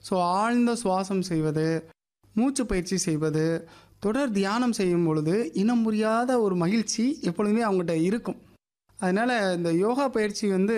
so ஆழ்ந்த சுவாசம் செய்வது மூச்சு பயிற்சி செய்வது தொடர் தியானம் செய்யும் பொழுது இனம் புரியாத ஒரு மகிழ்ச்சி எப்பொழுதுமே அவங்ககிட்ட இருக்கும் அதனால் இந்த யோகா பயிற்சி வந்து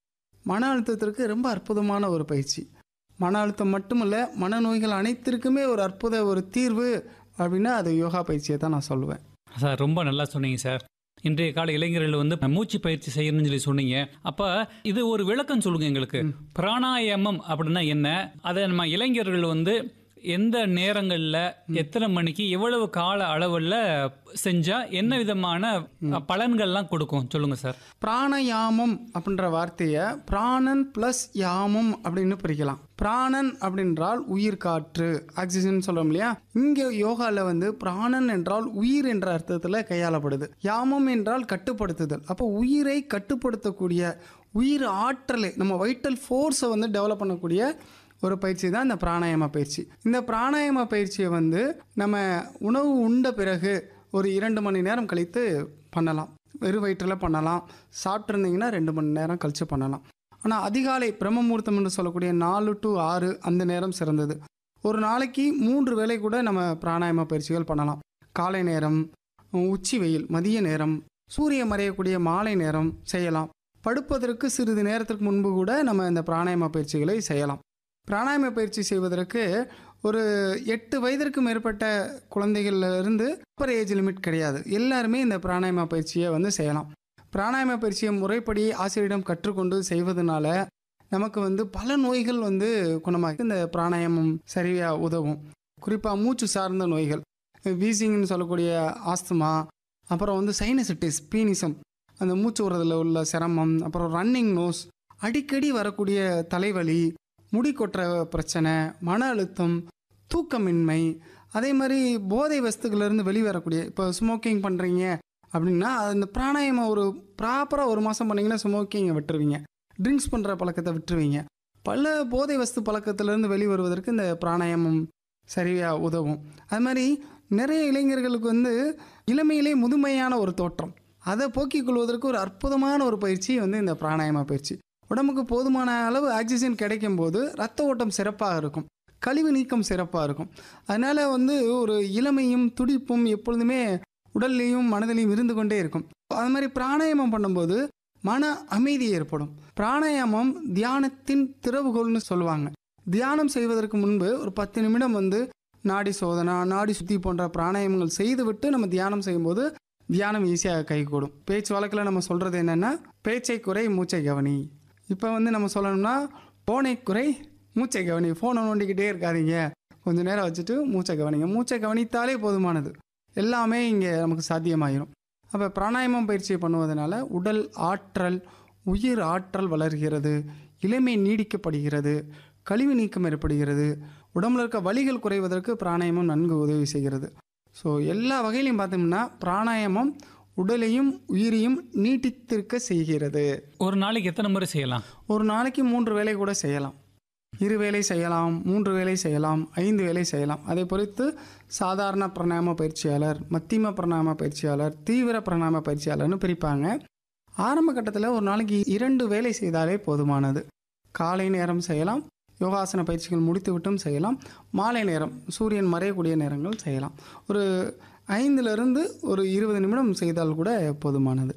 மன அழுத்தத்திற்கு ரொம்ப அற்புதமான ஒரு பயிற்சி மன அழுத்தம் மட்டுமல்ல மனநோய்கள் அனைத்திற்குமே ஒரு அற்புத ஒரு தீர்வு அப்படின்னா அது யோகா பயிற்சியை தான் நான் சொல்லுவேன் சார் ரொம்ப நல்லா சொன்னீங்க சார் இன்றைய கால இளைஞர்கள் வந்து மூச்சு பயிற்சி செய்யணும்னு சொல்லி சொன்னீங்க அப்ப இது ஒரு விளக்கம் சொல்லுங்க எங்களுக்கு பிராணாயாமம் அப்படின்னா என்ன அதை நம்ம இளைஞர்கள் வந்து எந்த நேரங்கள்ல எத்தனை மணிக்கு எவ்வளவு கால அளவுல செஞ்சா என்ன விதமான பலன்கள்லாம் கொடுக்கும் சொல்லுங்க சார் பிராணயாமம் அப்படின்ற வார்த்தையை பிராணன் ப்ளஸ் யாமம் அப்படின்னு பிரிக்கலாம் பிராணன் அப்படின்றால் உயிர் காற்று ஆக்சிஜன் சொல்றோம் இல்லையா இங்கே யோகாவில் வந்து பிராணன் என்றால் உயிர் என்ற அர்த்தத்தில் கையாளப்படுது யாமம் என்றால் கட்டுப்படுத்துதல் அப்போ உயிரை கட்டுப்படுத்தக்கூடிய உயிர் ஆற்றலை நம்ம வைட்டல் ஃபோர்ஸை வந்து டெவலப் பண்ணக்கூடிய ஒரு பயிற்சி தான் இந்த பிராணாயாம பயிற்சி இந்த பிராணாயாம பயிற்சியை வந்து நம்ம உணவு உண்ட பிறகு ஒரு இரண்டு மணி நேரம் கழித்து பண்ணலாம் வெறும் வயிற்றில் பண்ணலாம் சாப்பிட்ருந்தீங்கன்னா ரெண்டு மணி நேரம் கழித்து பண்ணலாம் ஆனால் அதிகாலை பிரம்ம முகூர்த்தம் என்று சொல்லக்கூடிய நாலு டு ஆறு அந்த நேரம் சிறந்தது ஒரு நாளைக்கு மூன்று வேளை கூட நம்ம பிராணாயாம பயிற்சிகள் பண்ணலாம் காலை நேரம் உச்சி வெயில் மதிய நேரம் சூரியன் மறையக்கூடிய மாலை நேரம் செய்யலாம் படுப்பதற்கு சிறிது நேரத்திற்கு முன்பு கூட நம்ம இந்த பிராணாயாம பயிற்சிகளை செய்யலாம் பிராணாயாம பயிற்சி செய்வதற்கு ஒரு எட்டு வயதிற்கு மேற்பட்ட குழந்தைகள்ல இருந்து அப்பர் ஏஜ் லிமிட் கிடையாது எல்லாருமே இந்த பிராணாயாம பயிற்சியை வந்து செய்யலாம் பிராணாயாம பயிற்சியை முறைப்படி ஆசிரியரிடம் கற்றுக்கொண்டு செய்வதனால நமக்கு வந்து பல நோய்கள் வந்து குணமாகி இந்த பிராணாயாமம் சரியாக உதவும் குறிப்பாக மூச்சு சார்ந்த நோய்கள் வீசிங்னு சொல்லக்கூடிய ஆஸ்துமா அப்புறம் வந்து சைனசிட்டிஸ் பீனிசம் அந்த மூச்சு விடுறதுல உள்ள சிரமம் அப்புறம் ரன்னிங் நோஸ் அடிக்கடி வரக்கூடிய தலைவலி முடி கொட்டுற பிரச்சனை மன அழுத்தம் தூக்கமின்மை அதே மாதிரி போதை வஸ்துக்கள்லேருந்து வெளிவரக்கூடிய இப்போ ஸ்மோக்கிங் பண்ணுறீங்க அப்படின்னா அந்த பிராணாயாமம் ஒரு ப்ராப்பராக ஒரு மாதம் பண்ணிங்கன்னா ஸ்மோக்கிங்கை விட்டுருவீங்க ட்ரிங்க்ஸ் பண்ணுற பழக்கத்தை விட்டுருவீங்க பல போதை வஸ்து பழக்கத்திலேருந்து வெளிவருவதற்கு இந்த பிராணாயாமம் சரியாக உதவும் அது மாதிரி நிறைய இளைஞர்களுக்கு வந்து இளமையிலே முதுமையான ஒரு தோற்றம் அதை போக்கிக் கொள்வதற்கு ஒரு அற்புதமான ஒரு பயிற்சி வந்து இந்த பிராணாயாம பயிற்சி உடம்புக்கு போதுமான அளவு ஆக்சிஜன் கிடைக்கும் போது ரத்த ஓட்டம் சிறப்பாக இருக்கும் கழிவு நீக்கம் சிறப்பாக இருக்கும் அதனால் வந்து ஒரு இளமையும் துடிப்பும் எப்பொழுதுமே உடல்லையும் மனதிலையும் இருந்து கொண்டே இருக்கும் அது மாதிரி பிராணாயாமம் பண்ணும்போது மன அமைதி ஏற்படும் பிராணாயாமம் தியானத்தின் திறவுகோல்னு சொல்லுவாங்க தியானம் செய்வதற்கு முன்பு ஒரு பத்து நிமிடம் வந்து நாடி சோதனா நாடி சுத்தி போன்ற பிராணாயாமங்கள் செய்துவிட்டு நம்ம தியானம் செய்யும்போது தியானம் ஈஸியாக கைகூடும் பேச்சு வழக்கில் நம்ம சொல்கிறது என்னென்னா பேச்சை குறை மூச்சை கவனி இப்போ வந்து நம்ம சொல்லணும்னா ஃபோனை குறை மூச்சை கவனி ஃபோனை நோண்டிக்கிட்டே இருக்காதீங்க கொஞ்ச நேரம் வச்சுட்டு மூச்சை கவனிங்க மூச்சை கவனித்தாலே போதுமானது எல்லாமே இங்கே நமக்கு சாத்தியமாயிரும் அப்போ பிராணாயாமம் பயிற்சியை பண்ணுவதனால உடல் ஆற்றல் உயிர் ஆற்றல் வளர்கிறது இளமை நீடிக்கப்படுகிறது கழிவு நீக்கம் ஏற்படுகிறது உடம்புல இருக்க வலிகள் குறைவதற்கு பிராணாயாமம் நன்கு உதவி செய்கிறது ஸோ எல்லா வகையிலையும் பார்த்தோம்னா பிராணாயாமம் உடலையும் உயிரையும் நீட்டித்திருக்க செய்கிறது ஒரு நாளைக்கு எத்தனை முறை செய்யலாம் ஒரு நாளைக்கு மூன்று வேளை கூட செய்யலாம் இரு வேளை செய்யலாம் மூன்று வேளை செய்யலாம் ஐந்து வேளை செய்யலாம் அதை பொறுத்து சாதாரண பிரணாம பயிற்சியாளர் மத்தியம பிரணாம பயிற்சியாளர் தீவிர பிரணாம பயிற்சியாளர்னு பிரிப்பாங்க ஆரம்ப கட்டத்தில் ஒரு நாளைக்கு இரண்டு வேளை செய்தாலே போதுமானது காலை நேரம் செய்யலாம் யோகாசன பயிற்சிகள் முடித்துவிட்டும் செய்யலாம் மாலை நேரம் சூரியன் மறையக்கூடிய நேரங்கள் செய்யலாம் ஒரு ஐந்துலேருந்து ஒரு இருபது நிமிடம் செய்தால் கூட போதுமானது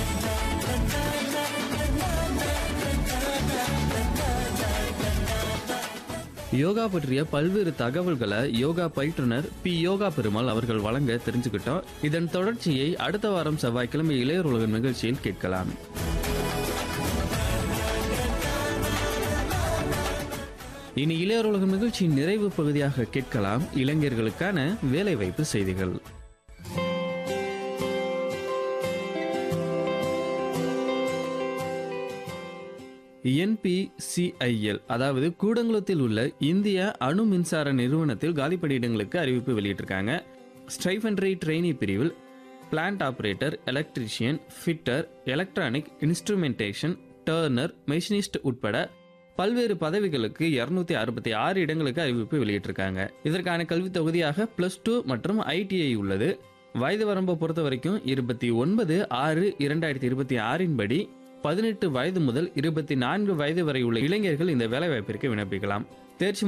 யோகா பற்றிய பல்வேறு தகவல்களை யோகா பயிற்றுனர் பி யோகா பெருமாள் அவர்கள் வழங்க தெரிஞ்சுக்கிட்டோம் இதன் தொடர்ச்சியை அடுத்த வாரம் செவ்வாய்க்கிழமை இளையர் உலக நிகழ்ச்சியில் கேட்கலாம் இனி இளையர் உலக நிகழ்ச்சியின் நிறைவு பகுதியாக கேட்கலாம் இளைஞர்களுக்கான வேலைவாய்ப்பு செய்திகள் என்பிசிஐஎல் அதாவது கூடங்குளத்தில் உள்ள இந்திய அணு மின்சார நிறுவனத்தில் காலிப்பணியிடங்களுக்கு அறிவிப்பு வெளியிட்டிருக்காங்க ஸ்டைஃபன்ட்ரி ட்ரெயினி பிரிவில் plant operator electrician fitter electronic instrumentation turner machinist உட்பட பல்வேறு பதவிகளுக்கு இருநூத்தி அறுபத்தி ஆறு இடங்களுக்கு அறிவிப்பு வெளியிட்டிருக்காங்க இதற்கான கல்வி தொகுதியாக பிளஸ் டூ மற்றும் ஐடிஐ உள்ளது வயது வரம்பை பொறுத்த வரைக்கும் இருபத்தி ஒன்பது ஆறு இரண்டாயிரத்தி இருபத்தி ஆறின் படி பதினெட்டு வயது முதல் இருபத்தி நான்கு வயது வரை உள்ள இளைஞர்கள் இந்த வேலைவாய்ப்பிற்கு விண்ணப்பிக்கலாம் தேர்ச்சி